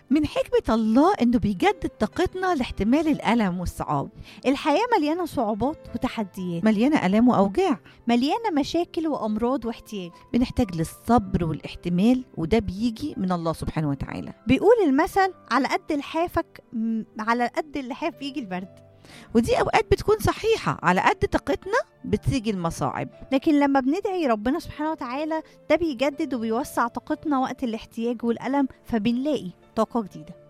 من حكمة الله إنه بيجدد طاقتنا لاحتمال الألم والصعاب الحياة مليانة صعوبات وتحديات مليانة ألام وأوجاع مليانة مشاكل وأمراض واحتياج بنحتاج للصبر والاحتمال وده بيجي من الله سبحانه وتعالى بيقول المثل على قد لحافك م- على قد اللحاف بيجي البرد ودي أوقات بتكون صحيحة على قد طاقتنا بتيجي المصاعب لكن لما بندعي ربنا سبحانه وتعالى ده بيجدد وبيوسع طاقتنا وقت الاحتياج والألم فبنلاقي طاقة جديدة